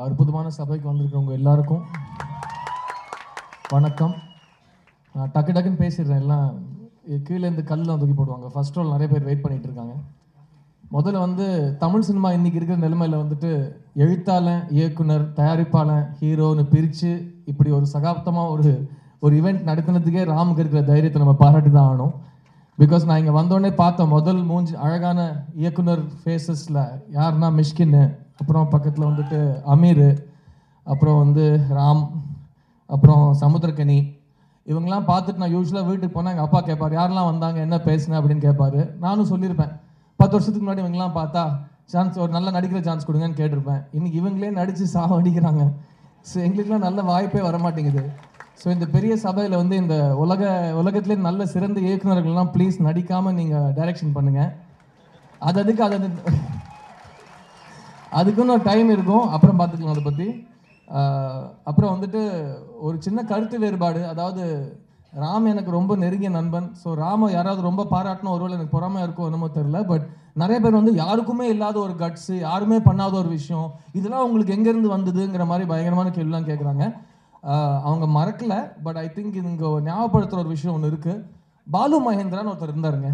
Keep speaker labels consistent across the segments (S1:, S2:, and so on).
S1: அற்புதமான சபைக்கு வந்திருக்கிறவங்க எல்லாருக்கும் வணக்கம் நான் டக்கு டக்குன்னு பேசிடுறேன் எல்லாம் கீழே இருந்து கல்லாம் தூக்கி போடுவாங்க ஃபர்ஸ்ட் ரோல் நிறைய பேர் வெயிட் பண்ணிட்டு இருக்காங்க முதல்ல வந்து தமிழ் சினிமா இன்னைக்கு இருக்கிற நிலைமையில வந்துட்டு எழுத்தாளன் இயக்குனர் தயாரிப்பாளன் ஹீரோன்னு பிரித்து இப்படி ஒரு சகாப்தமாக ஒரு ஒரு ஈவெண்ட் நடத்தினதுக்கே ராமுக்கு இருக்கிற தைரியத்தை நம்ம பாராட்டி தான் ஆகணும் பிகாஸ் நான் இங்கே வந்தோடனே பார்த்த முதல் மூஞ்சி அழகான இயக்குனர் ஃபேஸஸில் யாருன்னா மிஷ்கின்னு அப்புறம் பக்கத்தில் வந்துட்டு அமீர் அப்புறம் வந்து ராம் அப்புறம் சமுத்திரக்கனி இவங்கெல்லாம் பார்த்துட்டு நான் யூஸ்வலாக வீட்டுக்கு போனால் எங்கள் அப்பா கேட்பார் யாரெல்லாம் வந்தாங்க என்ன பேசுனேன் அப்படின்னு கேட்பாரு நானும் சொல்லியிருப்பேன் பத்து வருஷத்துக்கு முன்னாடி இவங்கெல்லாம் பார்த்தா சான்ஸ் ஒரு நல்ல நடிக்கிற சான்ஸ் கொடுங்கன்னு கேட்டிருப்பேன் இன்னைக்கு இவங்களே நடித்து சாவ அடிக்கிறாங்க ஸோ எங்களுக்குலாம் நல்ல வாய்ப்பே வர மாட்டேங்குது ஸோ இந்த பெரிய சபையில் வந்து இந்த உலக உலகத்திலே நல்ல சிறந்த இயக்குனர்கள்லாம் ப்ளீஸ் நடிக்காமல் நீங்கள் டைரக்ஷன் பண்ணுங்கள் அது அதுக்கு அது அது அதுக்குன்னு ஒரு டைம் இருக்கும் அப்புறம் பார்த்துக்கலாம் அதை பற்றி அப்புறம் வந்துட்டு ஒரு சின்ன கருத்து வேறுபாடு அதாவது ராம் எனக்கு ரொம்ப நெருங்கிய நண்பன் ஸோ ராம யாராவது ரொம்ப பாராட்டணும் ஒருவேளை எனக்கு பொறாமையாக இருக்கோ என்னமோ தெரில பட் நிறைய பேர் வந்து யாருக்குமே இல்லாத ஒரு கட்ஸு யாருமே பண்ணாத ஒரு விஷயம் இதெல்லாம் உங்களுக்கு எங்கேருந்து வந்ததுங்கிற மாதிரி பயங்கரமான கேள்விலாம் கேட்குறாங்க அவங்க மறக்கல பட் ஐ திங்க் இங்கே ஞாபகப்படுத்துகிற ஒரு விஷயம் ஒன்று இருக்குது பாலு மகேந்திரான்னு ஒருத்தர் இருந்தாருங்க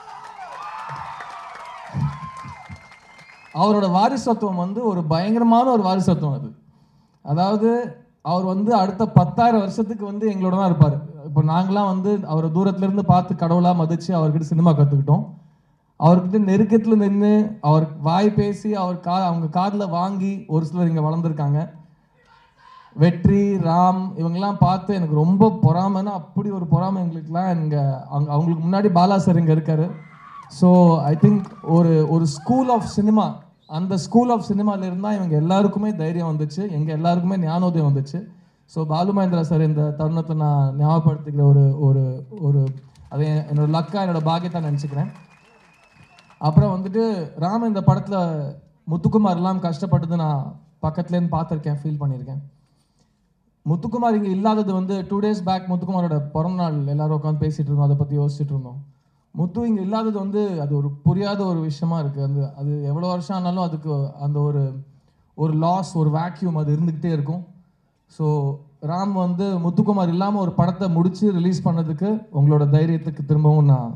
S1: அவரோட வாரிசத்துவம் வந்து ஒரு பயங்கரமான ஒரு வாரிசத்துவம் அது அதாவது அவர் வந்து அடுத்த பத்தாயிரம் வருஷத்துக்கு வந்து எங்களோட தான் இருப்பார் இப்போ நாங்களாம் வந்து அவரை தூரத்துல இருந்து பார்த்து கடவுளாக மதித்து அவர்கிட்ட சினிமா கற்றுக்கிட்டோம் அவர்கிட்ட நெருக்கத்தில் நின்று அவர் வாய் பேசி அவர் கா அவங்க காதில் வாங்கி ஒரு சிலர் இங்கே வளர்ந்துருக்காங்க வெற்றி ராம் இவங்கெல்லாம் பார்த்து எனக்கு ரொம்ப பொறாமைன்னா அப்படி ஒரு பொறாமை எங்களுக்குலாம் இங்கே அவங்க அவங்களுக்கு முன்னாடி பாலா சார் இங்கே இருக்காரு ஸோ ஐ திங்க் ஒரு ஒரு ஸ்கூல் ஆஃப் சினிமா அந்த ஸ்கூல் ஆஃப் சினிமால இருந்தால் இவங்க எல்லாருக்குமே தைரியம் வந்துச்சு எங்கள் எல்லாருக்குமே ஞானோதயம் வந்துச்சு ஸோ பாலு மகேந்திரா சார் இந்த தருணத்தை நான் ஞாபகப்படுத்திக்கிற ஒரு ஒரு ஒரு அதை என்னோட லக்கா என்னோட பாக்கியத்தை நினச்சிக்கிறேன் அப்புறம் வந்துட்டு ராம் இந்த படத்தில் முத்துக்குமார் எல்லாம் கஷ்டப்பட்டது நான் பக்கத்துலேருந்து பார்த்துருக்கேன் ஃபீல் பண்ணியிருக்கேன் முத்துக்குமார் இங்கே இல்லாதது வந்து டூ டேஸ் பேக் முத்துக்குமாரோட பிறந்த நாள் எல்லாரும் உட்காந்து பேசிட்டு இருந்தோம் அதை பற்றி யோசிச்சுட்டு இருந்தோம் முத்து இங்கே இல்லாதது வந்து அது ஒரு புரியாத ஒரு விஷயமா இருக்குது அந்த அது எவ்வளோ வருஷம் ஆனாலும் அதுக்கு அந்த ஒரு ஒரு லாஸ் ஒரு வேக்யூம் அது இருந்துக்கிட்டே இருக்கும் ஸோ ராம் வந்து முத்துக்குமார் இல்லாமல் ஒரு படத்தை முடித்து ரிலீஸ் பண்ணதுக்கு உங்களோட தைரியத்துக்கு திரும்பவும் நான்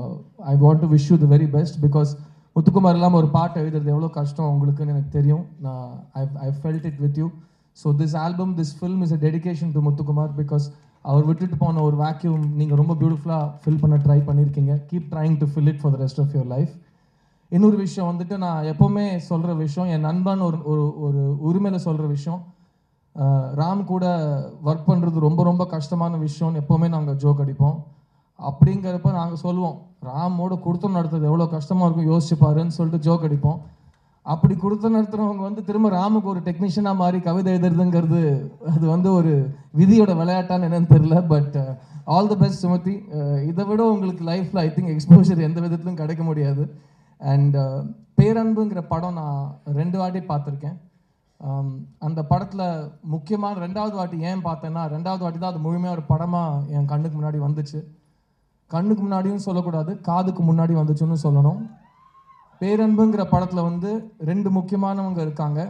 S1: I want to wish you the very best because Muthukumar இல்லாமல் ஒரு பாட்டு எழுதுறது எவ்வளோ கஷ்டம் உங்களுக்குன்னு எனக்கு தெரியும் நான் I I felt it with you so this album this film is a dedication to Muthukumar because அவர் விட்டுட்டு போன ஒரு வேக்யூம் நீங்கள் ரொம்ப பியூட்டிஃபுல்லாக ஃபில் பண்ண ட்ரை பண்ணியிருக்கீங்க keep trying to fill it for the rest of your life இன்னொரு விஷயம் வந்துட்டு நான் எப்போவுமே சொல்கிற விஷயம் என் நண்பன் ஒரு ஒரு ஒரு உரிமையில் சொல்கிற விஷயம் அஹ், ராம் கூட ஒர்க் பண்ணுறது ரொம்ப ரொம்ப கஷ்டமான விஷயம்னு எப்போவுமே நாங்கள் ஜோக் அடிப்போம் அப்படிங்கிறப்ப நாங்கள் சொல்லுவோம் ராமோட கொடுத்தம் நடத்துறது எவ்வளோ கஷ்டமாக இருக்கும் யோசிச்சு பாருன்னு சொல்லிட்டு ஜோக் அடிப்போம் அப்படி கொடுத்த நடத்துறவங்க வந்து திரும்ப ராமுக்கு ஒரு டெக்னீஷியனாக மாறி கவிதை எழுதுறதுங்கிறது அது வந்து ஒரு விதியோட விளையாட்டான்னு என்னன்னு தெரியல but all the best Sumathi அஹ், இதை விட உங்களுக்கு லைஃப்பில் ஐ திங்க் எக்ஸ்போஷர் எந்த விதத்திலும் கிடைக்க முடியாது அண்ட் பேரன்புங்கிற படம் நான் ரெண்டு வாட்டி பார்த்துருக்கேன் ஆம், அந்த படத்தில் முக்கியமான ரெண்டாவது வாட்டி ஏன் பார்த்தேன்னா ரெண்டாவது வாட்டி தான் அது முழுமையாக ஒரு படமாக என் கண்ணுக்கு முன்னாடி வந்துச்சு கண்ணுக்கு முன்னாடியும் சொல்லக்கூடாது காதுக்கு முன்னாடி வந்துச்சுன்னு சொல்லணும் பேரன்புங்கிற படத்தில் வந்து ரெண்டு முக்கியமானவங்க இருக்காங்க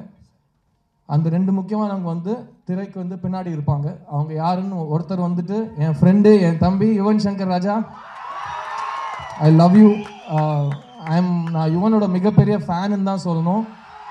S1: அந்த ரெண்டு முக்கியமானவங்க வந்து திரைக்கு வந்து பின்னாடி இருப்பாங்க அவங்க யாருன்னு ஒருத்தர் வந்துட்டு என் ஃப்ரெண்டு என் தம்பி Yuvan Shankar Raja I love you I'm நான் யுவனோட மிகப்பெரிய ஃபேனுன்னு தான் சொல்லணும்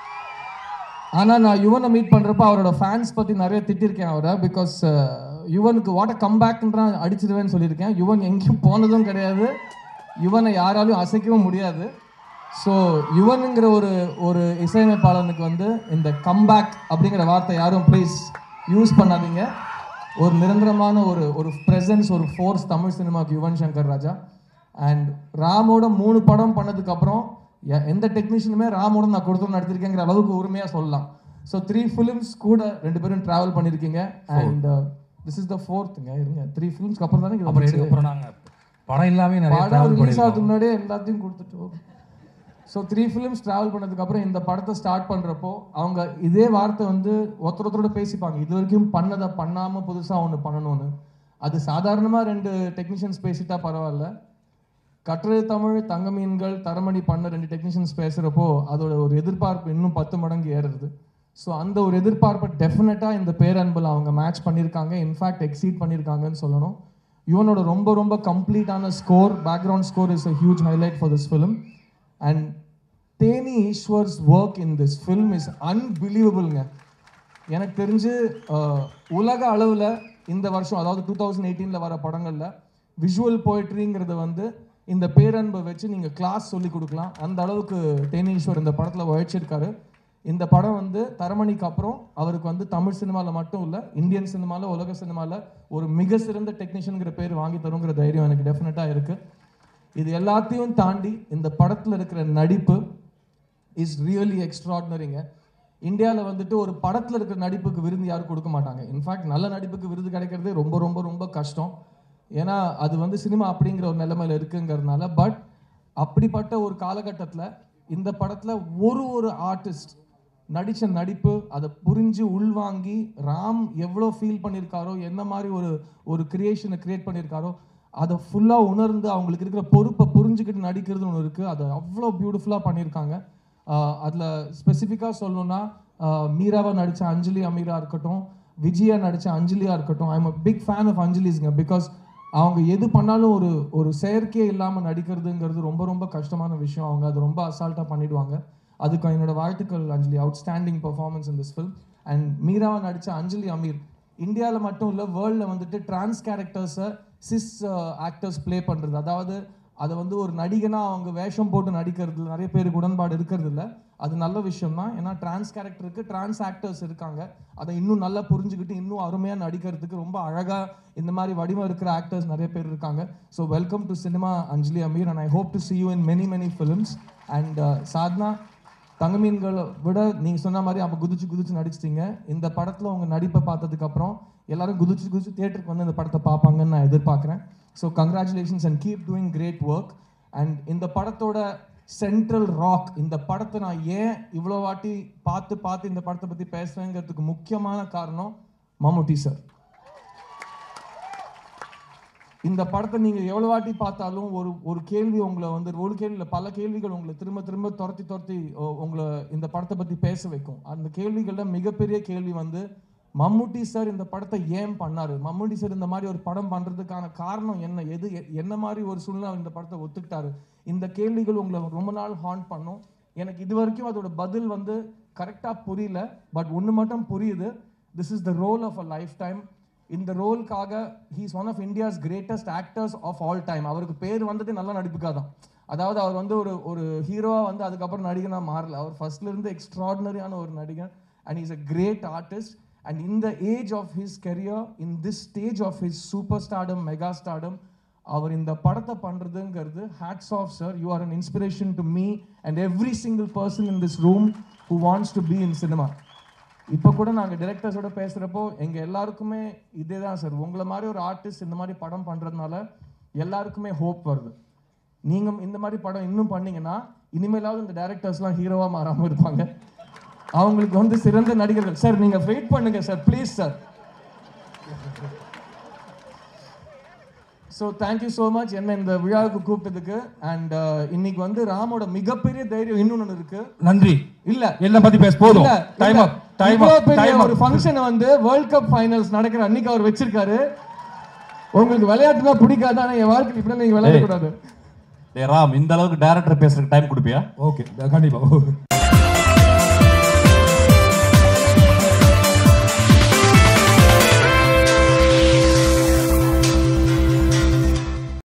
S1: ஆனால் நான் யுவனை மீட் பண்ணுறப்ப அவரோட ஃபேன்ஸ் பற்றி நிறைய திட்டிருக்கேன் அவரை பிகாஸ் யுவனுக்கு வாட் அ கம்பேக்ன்றான் அடிச்சிடுவேன்னு சொல்லியிருக்கேன் யுவன் எங்கேயும் போனதும் கிடையாது யுவனை யாராலையும் அசைக்கவும் முடியாது ஸோ யுவனுங்கிற ஒரு ஒரு இசையமைப்பாளனுக்கு வந்து இந்த கம்பேக் அப்படிங்கிற வார்த்தை யாரும் ப்ளீஸ் யூஸ் பண்ணாதீங்க ஒரு நிரந்தரமான ஒரு ஒரு ப்ரெசன்ஸ் ஒரு ஃபோர்ஸ் தமிழ் சினிமாவுக்கு யுவன் சங்கர் ராஜா அண்ட் ராமோட மூணு படம் பண்ணதுக்கப்புறம் எ- எந்த டெக்னீஷியனுமே ராமோட நான் கொடுத்து நடத்திருக்கேங்கிற அளவுக்கு உரிமையாக சொல்லலாம் ஸோ த்ரீ ஃபிலிம்ஸ் கூட ரெண்டு பேரும் ட்ராவல் பண்ணியிருக்கீங்க அண்ட் திஸ் இஸ் த ஃபோர்த்துங்க இருங்க த்ரீ ஃபிலிம்ஸ்க்கு அப்புறம் தானே இது
S2: அப்புறம்
S1: வந்துச்சு.
S2: எதுக்கு அப்புறம் நாங்க படம் இல்லாமே நிறைய
S1: படம்
S2: travel
S1: ரிலீஸ் ஆகிறதுக்கு
S2: பண்ணிருக்கோம்.
S1: முன்னாடியே எல்லாத்தையும் கொடுத்துட்டோம் ஸோ த்ரீ ஃபிலிம்ஸ் ட்ராவல் பண்ணதுக்கப்புறம் இந்த படத்தை ஸ்டார்ட் பண்ணுறப்போ அவங்க இதே வார்த்தை வந்து ஒருத்தர் ஒருத்தரோட பேசிப்பாங்க இது வரைக்கும் பண்ணதை பண்ணாமல் புதுசாக ஒன்று பண்ணணும்னு அது சாதாரணமாக ரெண்டு டெக்னீஷியன்ஸ் பேசிட்டா பரவாயில்ல கட்டுரை தமிழ் தங்க மீன்கள் தரமணி பண்ண ரெண்டு டெக்னீஷியன்ஸ் பேசுகிறப்போ அதோட ஒரு எதிர்பார்ப்பு இன்னும் பத்து மடங்கு ஏறுறது ஸோ அந்த ஒரு எதிர்பார்ப்பை டெஃபினட்டாக இந்த பேரன்பில் அவங்க மேட்ச் பண்ணியிருக்காங்க இன்ஃபேக்ட் எக்ஸீட் பண்ணியிருக்காங்கன்னு சொல்லணும் யுவனோட ரொம்ப ரொம்ப கம்ப்ளீட்டான score background score is a huge highlight for this film and Theni Eswar's work in this film is அன்பிலீவபிள்ங்க எனக்கு தெரிஞ்சு அஹ், உலக அளவில் இந்த வருஷம் அதாவது டூ தௌசண்ட் எயிட்டீனில் வர படங்களில் விஷுவல் போய்ட்ரிங்கிறத வந்து இந்த பேரன்பை வச்சு நீங்கள் கிளாஸ் சொல்லி கொடுக்கலாம் அந்த அளவுக்கு தேனீஸ்வர் இந்த படத்தில் உழைச்சிருக்காரு இந்த படம் வந்து தரமணிக்கு அப்புறம் அவருக்கு வந்து தமிழ் சினிமாவில் மட்டும் இல்லை இந்தியன் சினிமாவில் உலக சினிமாவில் ஒரு மிக சிறந்த டெக்னீஷியனுங்கிற பேர் வாங்கி தருங்கிற தைரியம் எனக்கு டெஃபினட்டாக இருக்குது இது எல்லாத்தையும் தாண்டி இந்த படத்தில் இருக்கிற நடிப்பு இஸ் ரியலி எக்ஸ்ட்ராடினரிங்க இந்தியாவில் வந்துட்டு ஒரு படத்தில் இருக்கிற நடிப்புக்கு விருது யாரும் கொடுக்க மாட்டாங்க இன்ஃபேக்ட் நல்ல நடிப்புக்கு விருது கிடைக்கிறதே ரொம்ப ரொம்ப ரொம்ப கஷ்டம் ஏன்னா அது வந்து சினிமா அப்படிங்கிற ஒரு நிலைமையில இருக்குங்கிறதுனால பட் அப்படிப்பட்ட ஒரு காலகட்டத்தில் இந்த படத்தில் ஒரு ஒரு ஆர்டிஸ்ட் நடித்த நடிப்பு அதை புரிஞ்சு உள்வாங்கி ராம் எவ்வளோ ஃபீல் பண்ணியிருக்காரோ என்ன மாதிரி ஒரு ஒரு கிரியேஷனை கிரியேட் பண்ணியிருக்காரோ அதை ஃபுல்லாக உணர்ந்து அவங்களுக்கு இருக்கிற பொறுப்பை புரிஞ்சுக்கிட்டு நடிக்கிறது ஒன்று இருக்குது அதை அவ்வளோ பியூட்டிஃபுல்லாக பண்ணியிருக்காங்க அதில் ஸ்பெசிஃபிக்காக சொல்லணும்னா ஆஹ் மீராவா நடித்த அஞ்சலி அமீரா இருக்கட்டும் விஜயா நடித்த அஞ்சலியா இருக்கட்டும் I'm a big fan of அஞ்சலிஸ்ங்க பிகாஸ் அவங்க எது பண்ணாலும் ஒரு ஒரு செயற்கையே இல்லாமல் நடிக்கிறதுங்கிறது ரொம்ப ரொம்ப கஷ்டமான விஷயம் அவங்க அது ரொம்ப அசால்ட்டாக பண்ணிடுவாங்க அதுக்கு என்னோட வாழ்த்துக்கள் Anjali outstanding performance in this film and மீராவா நடித்த அஞ்சலி அமீர் இந்தியாவில் மட்டும் இல்லை வேர்ல்டில் வந்துட்டு டிரான்ஸ் கேரக்டர்ஸை சிஸ் ஆக்டர்ஸ் ப்ளே பண்ணுறது அதாவது அதை வந்து ஒரு நடிகனா அவங்க வேஷம் போட்டு நடிக்கிறதுல நிறைய பேருக்கு உடன்பாடு இருக்கிறது இல்ல அது நல்ல விஷயம் தான் ஏன்னா டிரான்ஸ் கேரக்டருக்கு டிரான்ஸ் ஆக்டர்ஸ் இருக்காங்க அதை இன்னும் நல்லா புரிஞ்சுக்கிட்டு இன்னும் அருமையாக நடிக்கிறதுக்கு ரொம்ப அழகாக இந்த மாதிரி வடிவம் இருக்கிற ஆக்டர்ஸ் நிறைய பேர் இருக்காங்க so welcome to cinema Anjali Ameer and I hope to see you in many many films and Sadhana தங்கமீன்களை விட நீங்கள் சொன்ன மாதிரி அப்போ குதிச்சு குதிச்சு நடிச்சிட்டீங்க இந்த படத்தில் உங்கள் நடிப்பை பார்த்ததுக்கு அப்புறம் எல்லாரும் குதிச்சு குதிச்சு தியேட்டருக்கு வந்து இந்த படத்தை பார்ப்பாங்கன்னு நான் எதிர்பார்க்குறேன் so congratulations and keep doing great work and இந்த படத்தோட சென்ட்ரல் ராக் இந்த படத்தை நான் ஏன் இவ்வளோ வாட்டி பார்த்து பார்த்து இந்த படத்தை பற்றி பேசுகிறேங்கிறதுக்கு முக்கியமான காரணம் மம்முட்டி சார் இந்த படத்தை நீங்க எவ்வளவு வாட்டி பார்த்தாலும் ஒரு ஒரு கேள்வி உங்களை வந்து ஒரு கேள்வி இல்ல பல கேள்விகள் உங்களை திரும்ப திரும்ப துரத்தி துரத்தி உ- உங்களை இந்த படத்தை பத்தி பேச வைக்கும் அந்த கேள்விகள்ல மிகப்பெரிய கேள்வி வந்து மம்முட்டி சார் இந்த படத்தை ஏன் பண்ணாரு மம்முட்டி சார் இந்த மாதிரி ஒரு படம் பண்றதுக்கான காரணம் என்ன எது எ- என்ன மாதிரி ஒரு சூழ்நிலை அவர் இந்த படத்தை ஒத்துக்கிட்டாரு இந்த கேள்விகள் உங்களை ரொம்ப நாள் ஹாண்ட் பண்ணும் எனக்கு இது வரைக்கும் அதோட பதில் வந்து கரெக்டா புரியல பட் ஒண்ணு மட்டும் புரியுது this is the role of a lifetime இந்த ரோலுக்காக he's one of India's greatest actors of all time அவருக்கு பேர் வந்தது நல்ல நடிப்புக்காக தான் அதாவது அவர் வந்து ஒரு ஒரு ஹீரோவா வந்து அதுக்கப்புறம் நடிகனா மாறல அவர் ஃபர்ஸ்ட்ல இருந்து எக்ஸ்ட்ராடினரியான ஒரு நடிகர் and is a great artist and இந்த age of his career in this stage of his super stardom mega stardom அவர் இந்த படத்தை பண்றதுங்கிறது hats off sir you are an inspiration to me and every single person in this room who wants to be in cinema இப்போ கூட நாங்கள் டிரெக்டர்ஸோட பேசுகிறப்போ எங்கள் எல்லாருக்குமே இதே தான் சார் உங்களை மாதிரி ஒரு ஆர்டிஸ்ட் இந்த மாதிரி படம் பண்ணுறதுனால எல்லாருக்குமே ஹோப் வருது நீங்கள் இந்த மாதிரி படம் இன்னும் பண்ணீங்கன்னா இனிமேலாவது இந்த டேரக்டர்ஸ்லாம் ஹீரோவாக மாறாமல் இருப்பாங்க அவங்களுக்கு வந்து சிறந்த நடிகர்கள் சார் நீங்கள் வெயிட் பண்ணுங்க sir please sir so thank you so much என்ன இந்த விழாவுக்கு கூப்பிட்டதுக்கு அண்ட் இன்னைக்கு வந்து ராமோட மிகப்பெரிய தைரியம் இன்னொன்று இருக்கு
S2: நன்றி
S1: இல்ல
S2: என்ன பத்தி பேச போதும்
S1: இல்ல,
S2: டைம்
S1: இல்ல.
S2: அப் டைம்
S1: இவ்வளவு
S2: அப்
S1: பெரிய
S2: டைம்
S1: ஒரு ஃபங்க்ஷனை வந்து வேர்ல்ட் கப் ஃபைனல்ஸ் நடக்கிற அன்னைக்கு அவர் வச்சிருக்காரு உங்களுக்கு விளையாட்டுனா பிடிக்காது ஆனா என் வாழ்க்கையில் இப்படி நீங்க விளையாட கூடாது
S3: டேய் ராம் இந்த அளவுக்கு டைரக்டர் பேசுறதுக்கு டைம் கொடுப்பியா
S2: ஓகே கண்டிப்பா